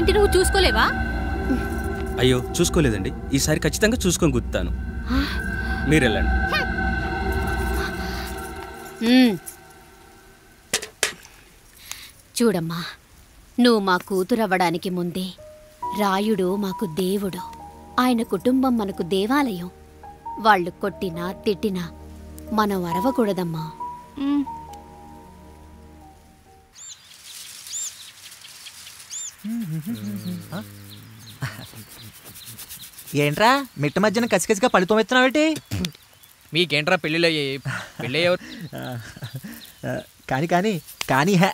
ఏంటి నువ్వు చూసుకోలేవా అయ్యో చూసుకోలేదండి ఈసారి ఖచ్చితంగా చూసుకొని గుర్తాను మీరు వెళ్ళండి మ్మ్. చూడమ్మా నువ్వు మా కూతురవ్వడానికి ముందే రాయుడు మాకు దేవుడు ఆయన కుటుంబం మనకు దేవాలయం వాళ్ళు కొట్టినా తిట్టినా మనం అరవకూడదమ్మా ఏంట్రా మిట్ట మధ్యన కసికసిగా పడితో ఎత్తున్నావేటి మీకేంట్రా పెళ్ళిళ్ళు అయ్యాయి పెళ్ళి ఎవరు కానీ కానీ కానీ హే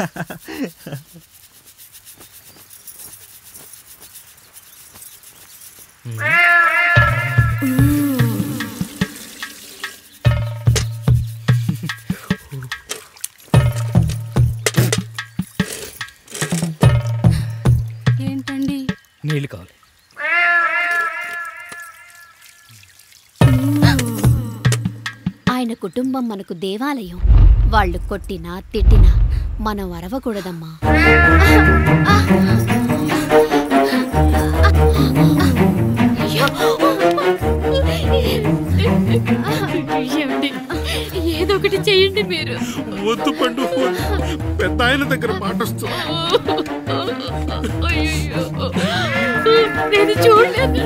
ఏంటండి నీళ్ళు కావాలి ఆయన కుటుంబం మనకు దేవాలయం వాళ్ళు కొట్టినా తిట్టినా మనం అరవకూడదమ్మా ఏమండి ఏదో ఒకటి చేయండి మీరు వద్దు పండు పెద్ద ఆయన దగ్గర మాట వస్తుంది అయ్యయ్యో. నేను చూడలేదు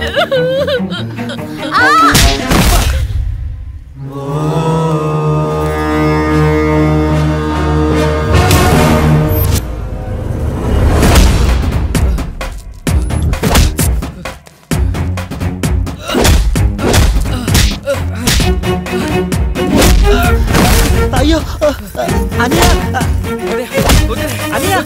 అయ్యో అనియా అనియా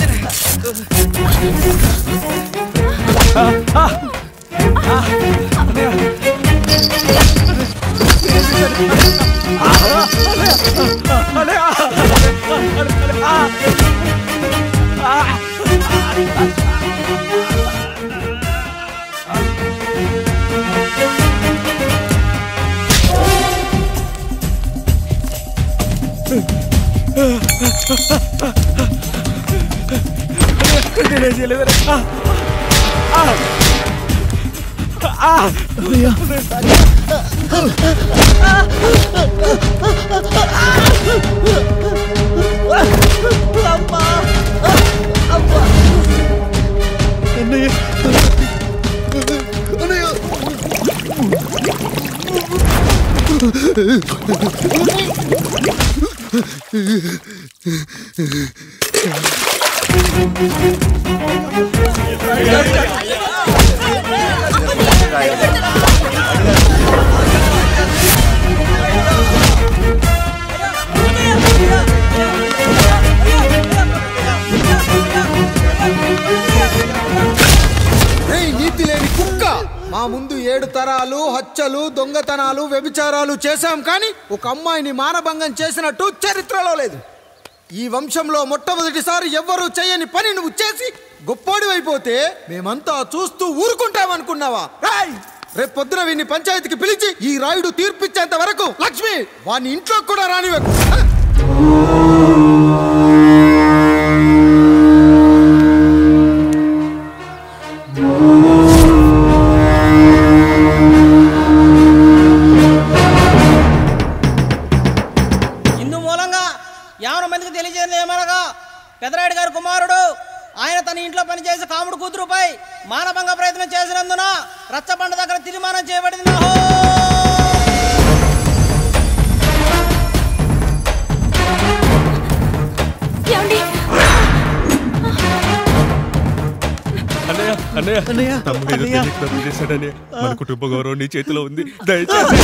రేయ్ నీతి లేని కుక్క మా ముందు ఏడు తరాలు హత్యలు దొంగతనాలు వ్యభిచారాలు చేశాం కానీ ఒక అమ్మాయిని మానభంగం చేసినట్టు చరిత్రలో లేదు ఈ వంశంలో మొట్టమొదటిసారి ఎవ్వరూ చేయని పని నువ్వు చేసి గొప్పోడివైపోతే మేమంతా చూస్తూ ఊరుకుంటామనుకున్నావా రేయ్! రేపు పొద్దున వీడిని పంచాయతీకి పిలిచి ఈ రాయుడు తీర్పిచ్చేంత వరకు లక్ష్మి వాడిని ఇంట్లో కూడా రానివ్వకు హ! ఇందు మూలంగా యావన మందికి తెలియజేయడం ఏమనగా పెదరాయుడు గారి కుమారుడు ఆయన తన ఇంట్లో పనిచేసే కాముడు కూతురుపై మానభంగ ప్రయత్నం చేసినందున రచ్చబండ దగ్గర తీర్మానం చేయబడింది ఏమండి అన్నయ్య అన్నయ్య అన్నయ్య, తమ్ముడు ఏదో అన్నయ్య. తెలియక తప్పు చేశాడన్నయ్య మన కుటుంబ గౌరవం నీ చేతిలో ఉంది దయచేసి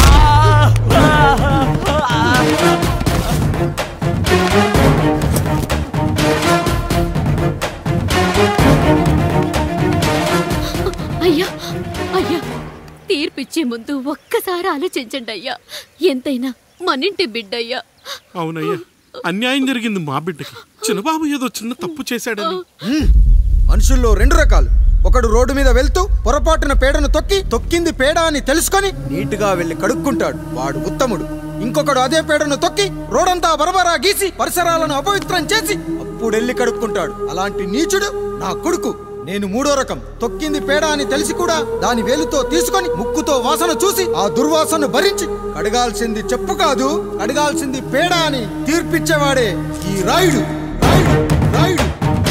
అయ్యా అయ్యా తీర్పిచ్చే ముందు ఒక్కసారి ఆలోచించండి అయ్యా ఎంతైనా మనింటి బిడ్డయ్యా అవునయ్యా అన్యాయం జరిగింది మా బిడ్డకి చిన్నబాబు ఏదో చిన్న తప్పు చేశాడని మనుషుల్లో రెండు రకాలు ఒకడు రోడ్డు మీద వెళ్తూ పొరపాటున పేడను తొక్కి తొక్కింది పేడ అని తెలుసుకొని నీటుగా వెళ్లి కడుక్కుంటాడు వాడు ఉత్తముడు ఇంకొకడు అదే పేడను తొక్కి రోడంతా బరబరా గీసి పరిసరాలను అపవిత్రం చేసి అప్పుడెళ్ళి కడుక్కుంటాడు అలాంటి నీచుడు నా కొడుకు నేను మూడో రకం తొక్కింది పేడ అని తెలిసి కూడా దాని వేలుతో తీసుకొని ముక్కుతో వాసన చూసి ఆ దుర్వాసన భరించి కడగాల్సింది చెప్పు కాదు కడగాల్సింది పేడ అని తీర్పిచ్చేవాడే ఈ రాయుడు రాయుడు రాయుడు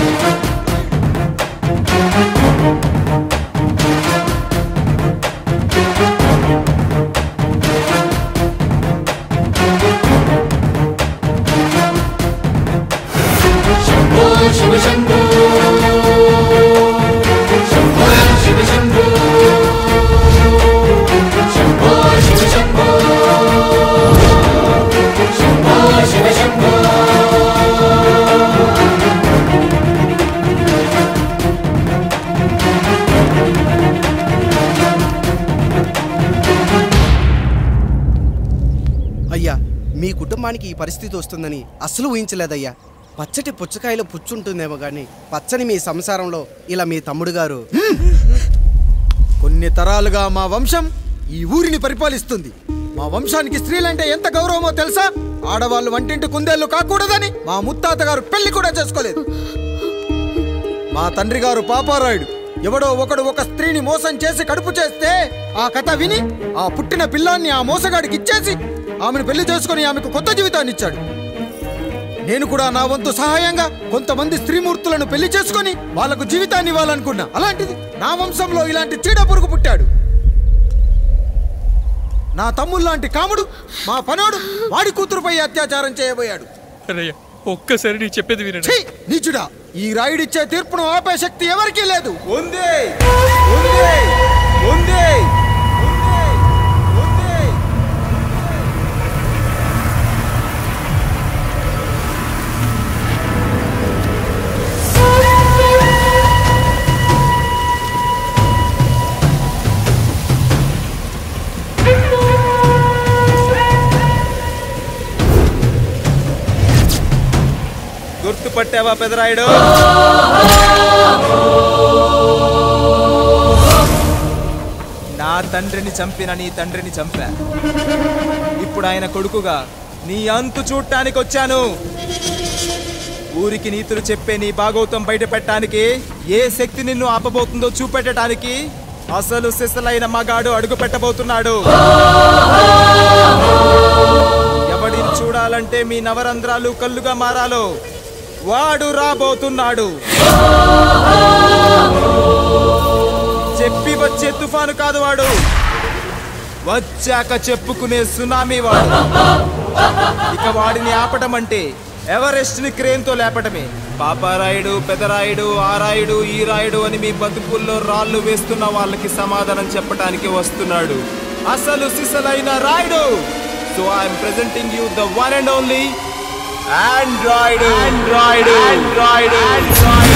అయ్యా మీ కుటుంబానికి ఈ పరిస్థితి వస్తుందని అస్సలు ఊహించలేదయ్యా పచ్చటి పుచ్చకాయలో పుచ్చుంటుందేమో కానీ పచ్చని మీ సంసారంలో ఇలా మీ తమ్ముడు గారు కొన్ని తరాలుగా మా వంశం ఈ ఊరిని పరిపాలిస్తుంది మా వంశానికి స్త్రీలంటే ఎంత గౌరవమో తెలుసా ఆడవాళ్ళు వంటింటి కుందేళ్లు కాకూడదని మా ముత్తాత గారు పెళ్లి కూడా చేసుకోలేదు మా తండ్రి గారు పాపారాయుడు ఎవడో ఒకడు ఒక స్త్రీని మోసం చేసి కడుపు చేస్తే ఆ కథ విని ఆ పుట్టిన పిల్లాన్ని ఆ మోసగాడికి ఇచ్చేసి ఆమెను పెళ్లి చేసుకుని ఆమెకు కొత్త జీవితాన్ని ఇచ్చాడు నేను కూడా నా వంతు సహాయంగా కొంతమంది స్త్రీమూర్తులను పెళ్లి చేసుకొని వాళ్లకు జీవితాన్ని ఇవ్వాలనుకున్నా అలాంటిది నా వంశంలో ఇలాంటి చీడ పురుగు పుట్టాడు నా తమ్ముళ్ళలాంటి కాముడు మా పనోడు వాడి కూతురుపై అత్యాచారం చేయబోయాడు అన్నయ్య ఒక్కసారి నీ చెప్పేది వినండి ఛీ! నీచుడా ఈ రాయుడిచ్చే తీర్పును ఆపే శక్తి ఎవరికీ లేదు ఉంది ఉంది ఉంది గుర్తుపట్టావా పెదరాయుడు నా తండ్రిని చంపిన నీ తండ్రిని చంపా ఇప్పుడు ఆయన కొడుకుగా నీ అంతు చూడటానికి వచ్చాను ఊరికి నీతులు చెప్పే నీ భాగవతం బయట పెట్టడానికి ఏ శక్తి నిన్ను ఆపబోతుందో చూపెట్టడానికి అసలు సిసలైన మగాడు అడుగు పెట్టబోతున్నాడు ఎవడిని చూడాలంటే మీ నవరంధ్రాలు కళ్ళుగా మారాలో వాడు రాబోతున్నాడు చెప్పి వచ్చే తుఫాను కాదు వాడు వచ్చాక చెప్పుకునే సునామీ వాడు ఇక వాడిని ఆపటం అంటే ఎవరెస్ట్ ని క్రేన్ తో లేపటమే పాపారాయుడు పెదరాయుడు ఆరాయుడు ఈ రాయుడు అని మీ బతుకుల్లో రాళ్ళు వేస్తున్న వాళ్ళకి సమాధానం చెప్పడానికి వస్తున్నాడు అసలు సిసలైన Rayudu so I'm presenting you the one and only Android Android Android Android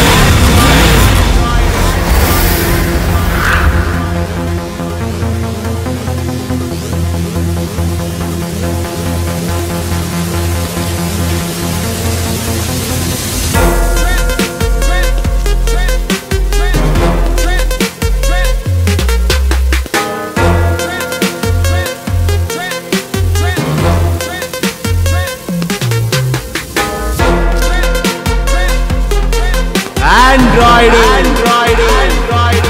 Android Android Android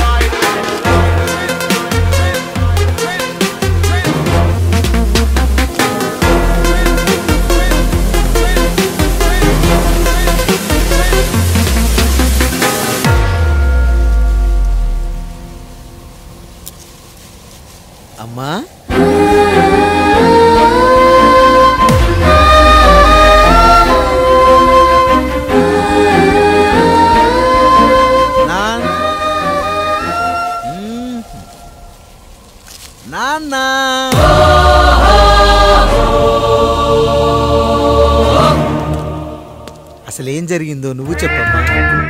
అమ్మా నా మ్మ్. నాన్న అసలు ఏం జరిగిందో నువ్వు చెప్పమ్మా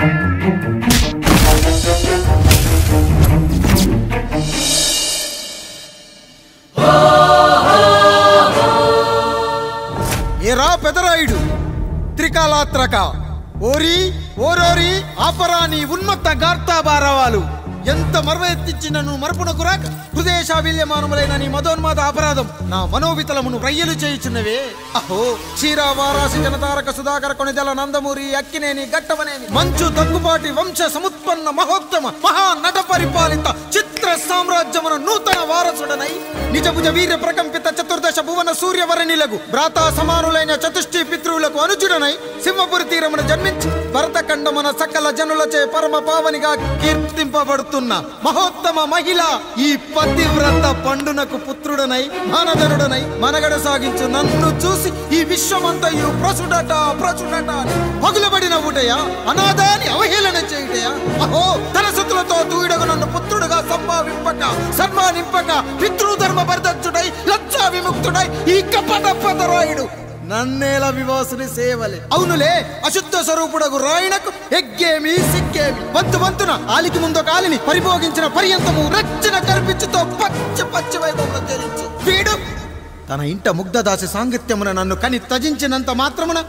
ఏరా పెదరాయుడు త్రికాలాత్రక ఓరి ఓరోరి ఆపరా నీ ఉన్మత్త గార్తాబారవాలు ఎంత మరవ ఎత్తించిన నువ్వు మరపునకు రాక హృదయశావిల్యమానములైన నీ మదోన్మాద అపరాధం నా మనోవితలమును రయ్యలు చేయుచున్నవే అహో క్షీర వారాసి జనతారక సుధాకర కొనిదల నందమూరి అక్కినేని గట్టవనేని మంచు దగ్గుబాటి వంశ సముత్పన్న మహోత్తమ మహా నట పరిపాలిత చిత్ర సామ్రాజ్యమున నూతన వారసుడనై నిజభుజ వీర్య ప్రకంపిత చతుర్దశ భువన సూర్యవరణిలకు భ్రాతా సమానులైన చతుష్టి పితృవులకు అనుజుడనై సింహపురి తీరమున జన్మించి భరతఖండమున సకల జనులచే పరమ పావనిగా కీర్తింపబడుతున్న మహోత్తమ మహిళ ఈ పతివ్రత పండునకు పుత్రుడనై మానధనుడనై మనగడ సాగించు నన్ను చూసి ఈ విశ్వమంతయు ప్రసుడట ప్రసుడట అని పగులబడిన ఊటయా అనాథాని అవహేళన చేయుటయా అహో తన సుతులతో దూడగు నన్ను పుత్రుడుగా సంభావింపక సన్మానింపక పితృధర్మ పరిదక్షుడై లజ్జా విముక్తుడై ఈ కపట పదరాయుడు నన్నేల వివాసుని సేవలే అవునులే అశుద్ధ స్వరూపుడగు రాయణకు ఎగ్గేమి సిగ్గేమి వంతు వంతున ఆలికి ముందు కాలిని పరిభోగించిన పర్యంతము రచ్చన కల్పించుతో పచ్చ పచ్చ వైభవంలో తేలించు వీడు తన ఇంట ముగ్ధదాసి సాంగత్యమున నన్ను కని తజించినంత మాత్రమున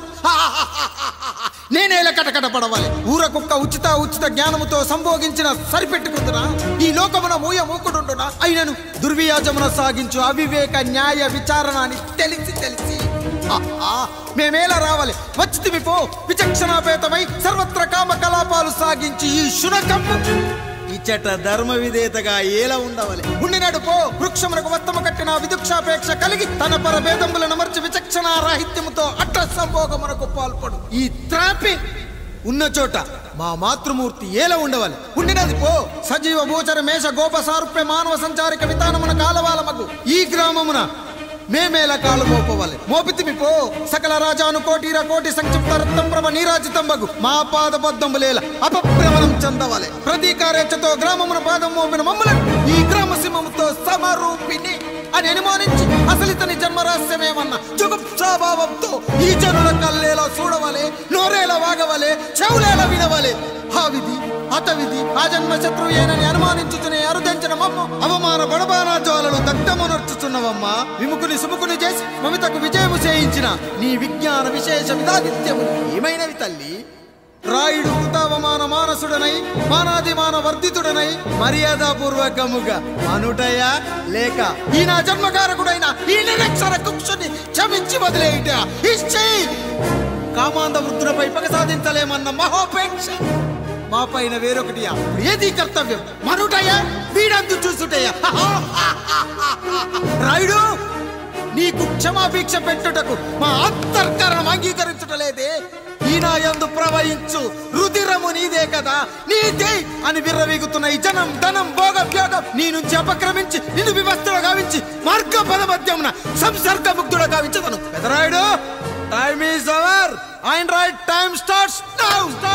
నేనేల కటకట పడవాలి ఊర కుక్క ఉచిత ఉచిత జ్ఞానముతో సంభోగించిన సరిపెట్టుకుంటున్నా ఈ లోకమున మూయ మూకుడుండునా అయినను దుర్వ్యాజమున సాగించు అవివేక న్యాయ విచారణ అని తెలిసి తెలిసి ఆహా, మేమేలా రావాలి వచ్చితిమి పో విచక్షణాపేతమై సర్వత్ర కామ కలాపాలు సాగించి ఈ శునకమ్ము ఇచ్చట ధర్మ విధేతగా ఏలా ఉండవాలి ఉండినాడు పో వృక్షమునకు వత్తము కట్టిన విదుక్షాపేక్ష కలిగి తన పరభేదములను మర్చి విచక్షణ రాహిత్యముతో అట్ట సంభోగమునకు పాల్పడు ఈ త్రాపి ఉన్న చోట మా మాతృమూర్తి ఏల ఉండవాలి ఉండినది పో సజీవ భూచర మేష గోప సారూప్య మానవ సంచారిక విధానమున కాలవాలమగు ఈ గ్రామమున మేమేల కాలు మోపవాలి మోపితిమి పో సకల రాజాను కోటిర కోటి సంక్షిప్త రత్నం ప్రభ నీరాజితంబగు మా పాద బద్దములేల అపభ్రమణం చెందవాలి ప్రతీకారేచ్ఛతో గ్రామమున పాదం మోపిన మమ్మలను ఈ గ్రామ సింహముతో సమరూపిణి అని అనుమానించి అసలు ఇతని జన్మరహస్యమేమన్నా జుగుప్సాభావంతో ఈ జనుల కల్లేలా చూడవాలి నోరేలా వాగవాలి చెవులేలా వినవాలి ఆ విధి అత విధి ఆ జన్మ శత్రువు ఏనని అనుమానించుచునే అరుదించిన మమ్మ అవమాన బడబానా జ్వాలలు దగ్ధమునర్చుచున్నవమ్మా విముకుని సుముకుని చేసి మమితకు విజయము చేయించిన నీ విజ్ఞాన విశేష విధాదిత్యము ఏమైనవి తల్లి రాయుడు కృతావమాన మానసుడనై మానాదిమాన వర్ధితుడనై మర్యాదపూర్వకముగా అనుటయ లేక ఈ నా జన్మకారకుడైన ఈ నిరక్షర కుక్షుని క్షమించి వదిలేయుట ఇచ్చి కామాంధ వృద్ధులపై పగ సాధించలేమన్న మహోపేక్ష మా పైన వేరొకటియా ఏది కర్తవ్యం మనుటయా వీడందు చూసుటయా రాయుడు నీకు క్షమాభిక్ష పెట్టుటకు మా అంతర్కరణం అంగీకరించుటలేదే ఈనాయందు ప్రవహించు రుధిరము నీదే కదా నీదే అని విర్రవీగుతున్న ఈ జనం ధనం భోగ వ్యోగం నీ నుంచి అపక్రమించి నిన్ను వివస్తుడ గావించి మార్గ పద మధ్యమున సంసర్గ ముగ్ధుడ గావించదను Pedarayudu time is our and right time starts now